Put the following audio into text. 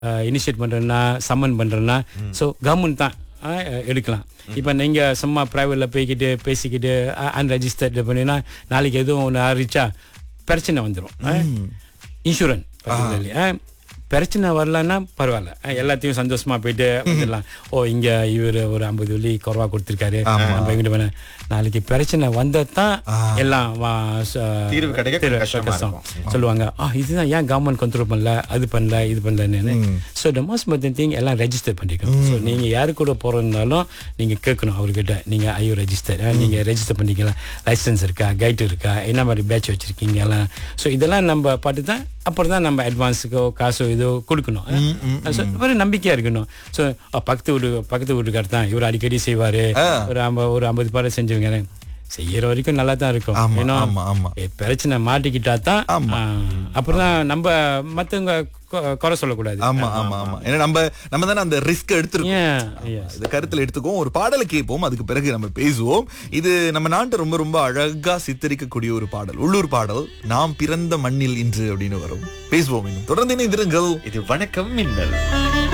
Initiate பண்ணுறேன்னா summon பண்ணுறேன்னா so government தான் அஹ், எடுக்கலாம் இப்போ நீங்கள் சும்மா ப்ரைவேட்டில் போய்கிட்டு பேசிக்கிட்டு அன்ரெஜிஸ்டர்ட் பண்ணினா நாளைக்கு எதுவும் ஒன்று அறிச்சா பிரச்சனை வந்துடும் இன்சூரன்ஸ் பிரச்சனை வரலன்னா பரவாயில்ல அஹ், எல்லாத்தையும் சந்தோஷமா போயிட்டு வந்துடலாம் ஓ இங்க இவர் ஒரு ஐம்பது வெள்ளி குறவா கொடுத்துருக்காரு நம்ம இங்கிட்டு போன நாளைக்கு பிரச்சனை வந்தா தான் எல்லாம் வா- ச- தீர்வு கிடைக்க தீர்வு கஷ்டமா கஷ்டம். சொல்லுவாங்க ஆ இதுதான் ஏன் கவர்மெண்ட் கண்ட்ரோல் பண்ணல அது பண்ணல இது பண்ணலன்னு so the most important thing எல்லாம் ரெஜிஸ்டர் பண்ணிக்கணும் ஸோ நீங்க யாரு கூட போறதுனாலும் நீங்க கேட்கணும் அவர்கிட்ட நீங்க ஐயோ ரெஜிஸ்டர் நீங்க ரெஜிஸ்டர் பண்ணிக்கலாம் லைசன்ஸ் இருக்கா கைடு இருக்கா என்ன மாதிரி பேட்ச் வச்சிருக்கீங்க எல்லாம் ஸோ இதெல்லாம் நம்ம பார்த்து தான் அப்புறம் தான் நம்ம அட்வான்ஸுக்கோ காசோ இதோ கொடுக்கணும் ஸோ ஒரு நம்பிக்கையா இருக்கணும் ஸோ பக்கத்து வீடு பக்கத்து வீட்டுக்கார் தான் இவர் அடிக்கடி செய்வாரு ஒரு ஐம்பது ஒரு ஐம்பது பாரு செஞ்சவங்க செய்யற வரைக்கும் நல்லா தான் இருக்கும் ஆமா, ஏன்னா ஆமா, ஆமா. ஏ, பிரச்சனை மாட்டிக்கிட்டா தான் ஆமா. அப்புறம் தான் நம்ம மத்தவங்க கொ- குறை சொல்லக்கூடாது ஆமா ஆமா ஆமா ஏன்னா நம்ம நம்ம தானே அந்த ரிஸ்க் எடுத்திருக்கோம் ஏன் yes. இது கருத்துல எடுத்துக்குவோம் ஒரு பாடலை கேட்போம் அதுக்கு பிறகு நம்ம பேசுவோம் இது நம்ம நாட்டை ரொம்ப ரொம்ப அழகா சித்தரிக்கக்கூடிய ஒரு பாடல் உள்ளூர் பாடல் நாம் பிறந்த மண்ணில் இன்று அப்படின்னு வரும் பேசுவோம் இன்னும் தொடர்ந்து இணைந்திருங்கள் இது வணக்கம் மின்னல்